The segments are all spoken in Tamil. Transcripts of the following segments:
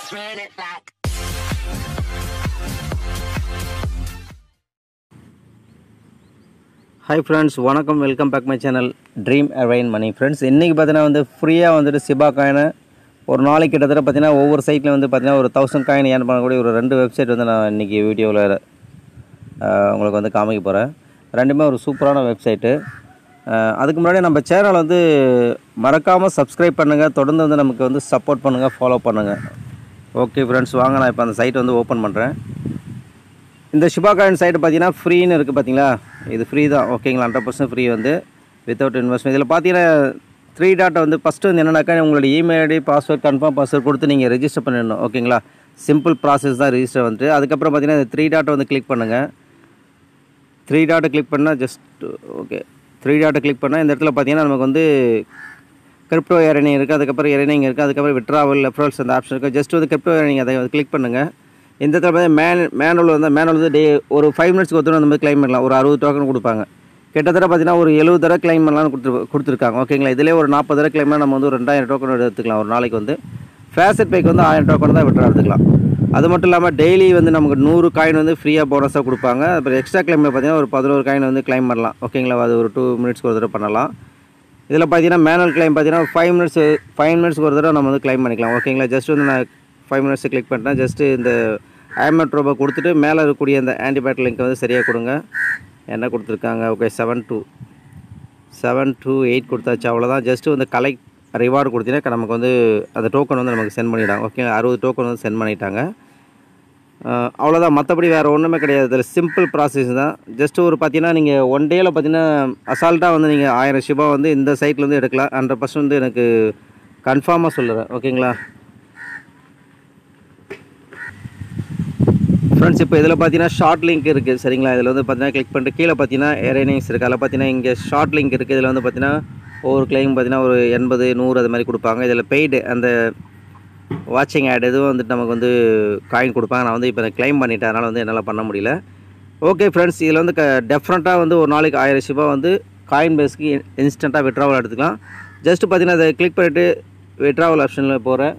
Let's run it back. Hi friends வணக்கம் welcome back my channel dream earn money friends இன்றைக்கி பார்த்தீங்கன்னா வந்து ஃப்ரீயாக வந்துட்டு சிபா காயினை ஒரு நாளைக்கு கிட்டத்தட்ட பார்த்தீங்கன்னா ஒவ்வொரு சைட்லையும் வந்து பார்த்தீங்கன்னா ஒரு தௌசண்ட் காயின் ஏர்ன் பண்ணக்கூடிய ஒரு ரெண்டு வெப்சைட் வந்து நான் இன்றைக்கி வீடியோவில் உங்களுக்கு வந்து காமிக்க போகிறேன் ரெண்டுமே ஒரு சூப்பரான வெப்சைட்டு அதுக்கு முன்னாடி நம்ம சேனல் வந்து மறக்காமல் சப்ஸ்கிரைப் பண்ணுங்கள் தொடர்ந்து வந்து நமக்கு வந்து சப்போர்ட் பண்ணுங்கள் ஃபாலோ பண்ணுங்கள் ஓகே ஃப்ரெண்ட்ஸ் வாங்க நான் இப்போ அந்த சைட் வந்து ஓப்பன் பண்ணுறேன் இந்த ஷிபா காயின் சைட்டு பார்த்தீங்கன்னா ஃப்ரீன்னு இருக்குது பார்த்தீங்களா இது ஃப்ரீ தான் ஓகேங்களா ஹண்ட்ரட் பர்சன்ட் ஃப்ரீ வந்து வித்தவுட் இன்வெஸ்ட்மெண்ட் இதில் பார்த்தீங்கன்னா த்ரீ டாட்டை வந்து ஃபஸ்ட்டு வந்து என்னென்னாக்கா உங்களோட email ID password confirm password கொடுத்து நீங்கள் ரெஜிஸ்டர் பண்ணிடணும் ஓகேங்களா சிம்பிள் ப்ராசஸ் தான் ரெஜிஸ்டர் வந்துட்டு அதுக்கப்புறம் பார்த்தீங்கன்னா இந்த த்ரீ டாட்டை வந்து கிளிக் பண்ணுங்கள் த்ரீ டாட்டை கிளிக் பண்ணால் ஜஸ்ட் ஓகே த்ரீ டாட்டை கிளிக் பண்ணால் இந்த இடத்துல பார்த்தீங்கன்னா நமக்கு வந்து கிரிப்டோ ஏரனிங் இருக்குது அதுக்கப்புறம் ஏரனிங் இருக்குது அதுக்கப்புறம் விட்ராவல் ரெஃபரல்ஸ் அந்த ஆப்ஷன் இருக்குது ஜஸ்ட் வந்து கிரிப்டோ ஏரனிங் அதை கிளிக் பண்ணுங்கள் இந்த இடத்துல பார்த்தீங்கன்னா மேன் மேனுவல் வந்து மேனுவல் வந்து டே ஒரு ஃபைவ் மினிட்ஸ்க்கு ஒருத்தர் அந்த மாதிரி கிளைம் பண்ணலாம் ஒரு அறுபது டோக்கன் கொடுப்பாங்க கிட்டத்தட்ட பார்த்தீங்கன்னா ஒரு எழுபது தடவை கிளைம் பண்ணலாம்னு கொடுத்து கொடுத்துருக்காங்க ஓகேங்களா இதிலே ஒரு நாற்பது தடவை கிளைம் நம்ம வந்து ஒரு ரெண்டாயிரம் டோக்கன் எடுத்துக்கலாம் ஒரு நாளைக்கு வந்து ஃபேசட் பேக்கு வந்து ஆயிரம் டோக்கன் தான் விட்ரா எடுத்துக்கலாம் அது மட்டும் இல்லாமல் டெய்லி வந்து நமக்கு நூறு காயின் வந்து ஃப்ரீயாக போனஸாக கொடுப்பாங்க அப்புறம் எக்ஸ்ட்ரா கிளைமில் பார்த்தீங்கன்னா ஒரு பதினோரு காயின் வந்து கிளைம் பண்ணலாம் ஓகேங்களா அது ஒரு டூ மினிட்ஸ்க்கு ஒரு தடவை பண்ணலாம் இதில் பார்த்தீங்கன்னா மேனுவல் கிளைம் பார்த்தீங்கன்னா ஃபைவ் மினிட்ஸ் ஃபைவ் மினிட்ஸ்க்கு ஒரு தடவை நம்ம வந்து கிளைம் பண்ணிக்கலாம் ஓகேங்களா ஜஸ்ட் வந்து நான் ஃபைவ் மினிட்ஸ் கிளிக் பண்ணிட்டேன் ஜஸ்ட்டு இந்த ஆமெட் ரோபோ கொடுத்துட்டு மேலே இருக்கக்கூடிய இந்த ஆன்டிபயோட்டிக் லிங்க் வந்து சரியாக கொடுங்க என்ன கொடுத்துருக்காங்க okay seven two seven two eight கொடுத்தாச்சு அவ்வளோதான் ஜஸ்ட்டு வந்து கலெக்ட் ரிவார்டு கொடுத்தீங்கன்னா நமக்கு வந்து அந்த டோக்கன் வந்து நமக்கு சென்ட் பண்ணிட்டாங்க ஓகே அறுபது டோக்கன் வந்து சென்ட் பண்ணிட்டாங்க அஹ் அவ்வளோதான் மற்றபடி வேறு ஒன்றுமே கிடையாது இதில் சிம்பிள் ப்ராசஸ் தான் ஜஸ்ட் ஒரு பார்த்தீங்கன்னா நீங்கள் ஒன் டேயில் பார்த்தீங்கன்னா அசால்ட்டாக வந்து நீங்கள் ஆயிரம் ஷிபா வந்து இந்த சைட்லேருந்து எடுக்கலாம் ஹண்ட்ரட் பர்சன்ட் வந்து எனக்கு கன்ஃபார்மாக சொல்லுறேன் ஓகேங்களா ஃப்ரெண்ட்ஸ் இப்போ இதில் பார்த்தீங்கன்னா ஷார்ட் லிங்க் இருக்குது சரிங்களா இதில் வந்து பார்த்தீங்கன்னா கிளிக் பண்ணிட்டு கீழே பார்த்தீங்கன்னா எரேனிங்ஸ் இருக்குது அதில் பார்த்தீங்கன்னா இங்கே ஷார்ட் லிங்க் இருக்குது இதில் வந்து பார்த்தீங்கன்னா ஒவ்வொரு கிளைம் பார்த்தீங்கன்னா ஒரு எண்பது நூறு அது மாதிரி கொடுப்பாங்க இதில் பெய்டு அந்த வாட்சிங் ஆட் எதுவும் வந்துட்டு நமக்கு வந்து காயின் கொடுப்பாங்க நான் வந்து இப்போ நான் க்ளைம் பண்ணிட்டேன் அதனால் வந்து என்னால் பண்ண முடியல ஓகே ஃப்ரெண்ட்ஸ் இதில் வந்து க டெஃபரெண்ட்டாக வந்து ஒரு நாளைக்கு ஆயிரம் ரூபா வந்து காயின் பேஸ்க்கு இன்ஸ்டண்ட்டாக விட்ராவல் எடுத்துக்கலாம் ஜஸ்ட் பார்த்தீங்கன்னா அதை கிளிக் பண்ணிவிட்டு விட்ராவல் ஆப்ஷனில் போகிறேன்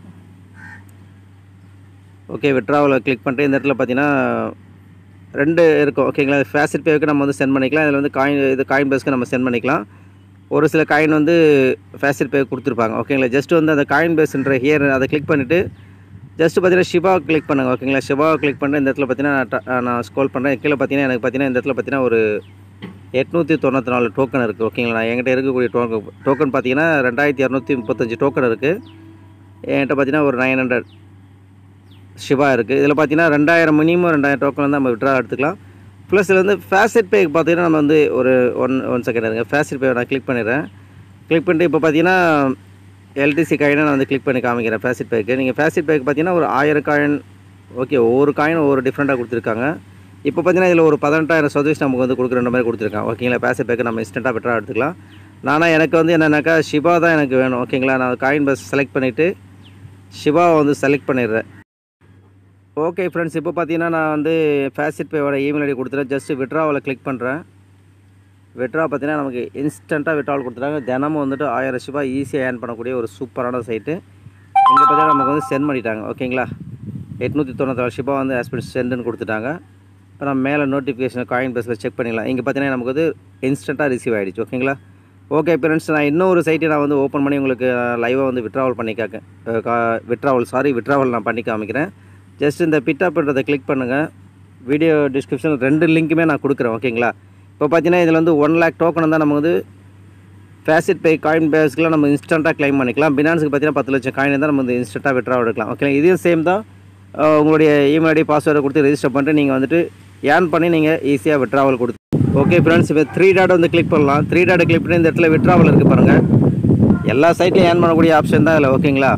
ஓகே விட்ராவலை கிளிக் பண்ணிட்டு இந்த இடத்துல பார்த்தீங்கன்னா ரெண்டு இருக்கும் ஓகேங்களா ஃபேசிட் பேவுக்கு நம்ம வந்து சென்ட் பண்ணிக்கலாம் இதில் வந்து காயின் இது காயின் பேஸ்க்கு நம்ம சென்ட் பண்ணிக்கலாம் ஒரு சில காயின் வந்து ஃபேசிட் பே கொடுத்துருப்பாங்க ஓகேங்களா ஜஸ்ட் வந்து அந்த காயின் பேஸ்ன்ற ஹியர் அதை கிளிக் பண்ணிவிட்டு ஜஸ்ட் பார்த்தீங்கன்னா ஷிபா கிளிக் பண்ணுங்கள் ஓகேங்களா ஷிபா கிளிக் பண்ணி இந்த இடத்துல பார்த்தீங்கன்னா நான் ட- நான் ஸ்க்ரோல் பண்ணுறேன் கீழே பார்த்தீங்கன்னா எனக்கு பார்த்தீங்கன்னா இந்த இடத்துல பார்த்தீங்கன்னா ஒரு எட்நூற்றி தொண்ணூற்றி நாலு டோக்கன் இருக்குது ஓகேங்களா நான் என்கிட்ட இருக்கக்கூடிய டோக்கன் டோக்கன் பார்த்தீங்கன்னா ரெண்டாயிரத்தி இரநூத்தி முப்பத்தஞ்சு டோக்கன் இருக்குது என்கிட்ட பார்த்தீங்கன்னா ஒரு நைன் ஹண்ட்ரட் ஷிவா இருக்குது இதில் பார்த்தீங்கன்னா ரெண்டாயிரம் மினிமம் ரெண்டாயிரம் டோக்கன் வந்து நம்ம விட்ரா எடுத்துக்கலாம் ப்ளஸ் இதில் வந்து ஃபேசட் பே பார்த்தீங்கன்னா நம்ம வந்து ஒரு ஒன் ஒன் செகண்ட் இருங்க ஃபேசட் பே நான் கிளிக் பண்ணிடுறேன் கிளிக் பண்ணிட்டு இப்போ பார்த்தீங்கன்னா எல்டிசி காயினை நான் வந்து கிளிக் பண்ணி காமிக்கிறேன் ஃபேசிட் பேக்கு நீங்கள் ஃபேசிட் பேக்கு பார்த்தீங்கன்னா ஒரு ஆயிரம் காயின் ஓகே ஒவ்வொரு காயின் ஒவ்வொரு டிஃப்ரெண்ட்டாக கொடுத்துருக்காங்க இப்போ பார்த்தீங்கன்னா இதில் ஒரு பதினெட்டாயிரம் சதவீதம் நமக்கு வந்து கொடுக்குற மாதிரி கொடுத்துருக்காங்க ஓகேங்களா ஃபேசிட் பேக்கு நம்ம இன்ஸ்டண்ட்டாக பெட்டராக எடுத்துக்கலாம் நானாக எனக்கு வந்து என்னென்னாக்கா ஷிபா தான் எனக்கு வேணும் ஓகேங்களா நான் காயின் பஸ் செலக்ட் பண்ணிவிட்டு ஷிபாவை வந்து செலக்ட் பண்ணிடுறேன் ஓகே ஃப்ரெண்ட்ஸ் இப்போ பார்த்தீங்கன்னா நான் வந்து ஃபேசிட் பேவோட இமெயில் ஐடி கொடுத்துட்டேன் ஜஸ்ட் விட்ராவில் கிளிக் பண்ணுறேன் விட்ரா பார்த்தீங்கன்னா நமக்கு இன்ஸ்டண்ட்டாக விட்ராவல் கொடுத்துட்டாங்க தினமும் வந்துட்டு ஆயிரம் ரூபாய் ஈஸியாக ஏர்ன் பண்ணக்கூடிய ஒரு சூப்பரான சைட்டு இங்கே பார்த்தீங்கன்னா நமக்கு வந்து சென்ட் பண்ணிட்டாங்க ஓகேங்களா எட்நூற்றி தொண்ணூத்தாறு ஷிபா வந்து ஆஸ்பிட் சென்டுன்னு கொடுத்துட்டாங்க இப்போ நம்ம மேலே நோட்டிஃபிகேஷன் காயின் பேஸில் செக் பண்ணிக்கலாம் இங்கே பார்த்தீங்கன்னா நமக்கு வந்து இன்ஸ்டண்ட்டாக ரிசீவ் ஆகிடுச்சு ஓகேங்களா ஓகே ஃப்ரெண்ட்ஸ் நான் இன்னொரு சைட்டை நான் வந்து ஓப்பன் பண்ணி உங்களுக்கு லைவாக வந்து விட்ராவல் பண்ணி காக்க விட்ராவல் சாரி விட்ராவல் நான் பண்ணி காமிக்கிறேன் ஜஸ்ட் இந்த பிட்டாப்ன்றதை கிளிக் பண்ணுங்கள் வீடியோ டிஸ்கிரிப்ஷன் ரெண்டு லிங்க்குமே நான் கொடுக்குறேன் ஓகேங்களா இப்போ பார்த்தீங்கன்னா இதில் வந்து ஒன் லேக் டோக்கன் தான் நம்ம வந்து ஃபேசிட் பே காயின் பேஸ்க்குலாம் நம்ம இன்ஸ்டண்ட்டாக க்ளைம் பண்ணிக்கலாம் பினான்ஸுக்கு பார்த்தீங்கன்னா பத்து லட்சம் காயின் தான் நம்ம வந்து இன்ஸ்டண்ட்டாக விட்ரா எடுக்கலாம் ஓகே இதையும் சேம் தான் அஹ் உங்களுடைய இமெயில் ஐடி பாஸ்வேர்டை கொடுத்து ரெஜிஸ்டர் பண்ணிட்டு நீங்கள் வந்துட்டு ஏர்ன் பண்ணி நீங்கள் ஈஸியாக விட்ராவல் கொடுத்து ஓகே ஃப்ரெண்ட்ஸ் இப்போ த்ரீ டாட் வந்து கிளிக் பண்ணலாம் த்ரீ டாட்டை கிளிக் பண்ணி இந்த இடத்துல விட்ராவல் இருக்குது பாருங்கள் எல்லா சைட்லையும் ஏர்ன் பண்ணக்கூடிய ஆப்ஷன் தான் இதில் ஓகேங்களா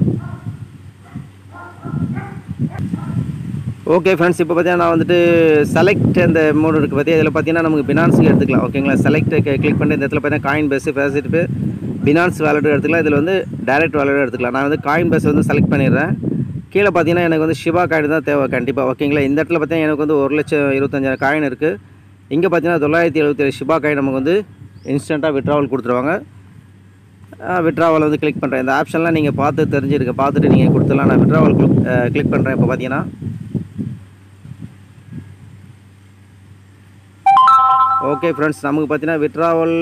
ஓகே ஃப்ரெண்ட்ஸ் இப்போ பார்த்தீங்கன்னா நான் வந்துட்டு செலக்ட் அந்த மோடு இருக்குது பார்த்தியா இதில் பார்த்தீங்கன்னா நமக்கு பினான்ஸுக்கு எடுத்துக்கலாம் ஓகேங்களா செலக்ட் கிளிக் பண்ணி இந்த இடத்துல பார்த்தீங்கன்னா காயின் பேஸ் ஃபேசிட் பே பினான்ஸ் வேலட் எடுத்துக்கலாம் இதில் வந்து டைரக்ட் வேலட் எடுத்துக்கலாம் நான் வந்து காயின் பேஸ் வந்து செலக்ட் பண்ணிடுறேன் கீழே பார்த்தீங்கன்னா எனக்கு வந்து ஷிபா காயின் தான் தேவை கண்டிப்பாக ஓகேங்களா இந்த இடத்துல பார்த்தீங்கன்னா எனக்கு வந்து ஒரு லட்சம் இருபத்தஞ்சாயிரம் காயின் இருக்குது இங்கே பார்த்தீங்கன்னா தொள்ளாயிரத்தி எழுபத்தேழு ஷிபா காயின் நமக்கு வந்து இன்ஸ்டண்ட்டாக விட்ராவல் கொடுத்துருவாங்க விட்ராவல் வந்து கிளிக் பண்ணுறேன் இந்த ஆப்ஷன்லாம் நீங்கள் பார்த்து தெரிஞ்சிருக்க பார்த்துட்டு நீங்கள் கொடுத்துடலாம் நான் விட்ராவல் கிளிக் கிளிக் பண்ணுறேன் இப்போ பார்த்தீங்கன்னா ஓகே ஃப்ரெண்ட்ஸ் நமக்கு பார்த்தீங்கன்னா விட்ராவல்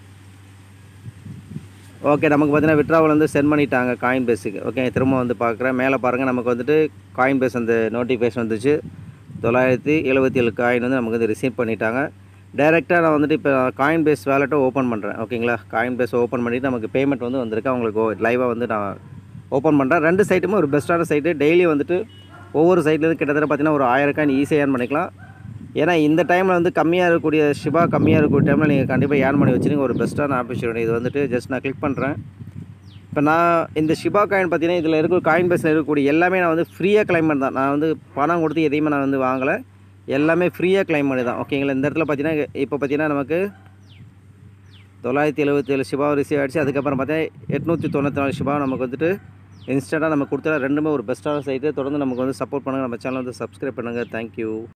ஓகே நமக்கு பார்த்தீங்கன்னா விட்ராவல் வந்து சென்ட் பண்ணிட்டாங்க காயின் பேஸுக்கு ஓகே திரும்ப வந்து பார்க்குறேன் மேலே பாருங்கள் நமக்கு வந்துட்டு காயின் பேஸ் அந்த நோட்டிஃபிகேஷன் வந்துச்சு தொள்ளாயிரத்தி எழுபத்தி ஏழு காயின் வந்து நமக்கு வந்து ரிசீவ் பண்ணிட்டாங்க டைரெக்டாக நான் வந்துட்டு இப்போ காயின் பேஸ் வேலெட்டை ஓப்பன் பண்ணுறேன் ஓகேங்களா காயின் பேஸ் ஓப்பன் பண்ணிவிட்டு நமக்கு பேமெண்ட் வந்து வந்திருக்கு அவங்களுக்கு லைவாக வந்து நான் ஓப்பன் பண்ணுறேன் ரெண்டு சைட்டுமே ஒரு பெஸ்ட்டான சைட்டு டெய்லி வந்துட்டு ஒவ்வொரு சைட்லேருந்து கிட்டத்தட்ட பார்த்தீங்கன்னா ஒரு ஆயிரம் காயின் ஈஸியாக ஏர்ன் பண்ணிக்கலாம் ஏன்னா இந்த டைமில் வந்து கம்மியாக இருக்கக்கூடிய ஷிபா கம்மியாக இருக்கக்கூடிய டைமில் நீங்கள் கண்டிப்பாக ஏர்ன் பண்ணி வச்சுருங்க ஒரு பெஸ்ட்டான ஆப்பர்ச்சுனிட்டி இது வந்துட்டு ஜஸ்ட் நான் கிளிக் பண்ணுறேன் இப்போ நான் இந்த ஷிபா காயின் பார்த்தீங்கன்னா இதில் இருக்க காயின் பேஸில் இருக்கக்கூடிய எல்லாமே நான் வந்து ஃப்ரீயாக கிளைம் பண்ணி தான் நான் வந்து பணம் கொடுத்து எதையுமே நான் வந்து வாங்கலை எல்லாமே ஃப்ரீயாக கிளைம் பண்ணி தான் ஓகேங்களா இந்த இடத்துல பார்த்தீங்கன்னா இப்போ பார்த்தீங்கன்னா நமக்கு தொள்ளாயிரத்தி எழுபத்தி ஏழு ஷிபா ரிசீவ் ஆகிடுச்சு அதுக்கப்புறம் பார்த்தீங்கன்னா எட்நூற்றி தொண்ணூற்றி நாலு ஷிபா நமக்கு வந்துட்டு இன்ஸ்டண்ட்டாக நம்ம கொடுத்தா ரெண்டுமே ஒரு பெஸ்ட்டான சைட்டு தொடர்ந்து நமக்கு வந்து சப்போர்ட் பண்ணுங்கள் நம்ம சேனல் வந்து சப்ஸ்கிரைப் பண்ணுங்கள் தேங்க்யூ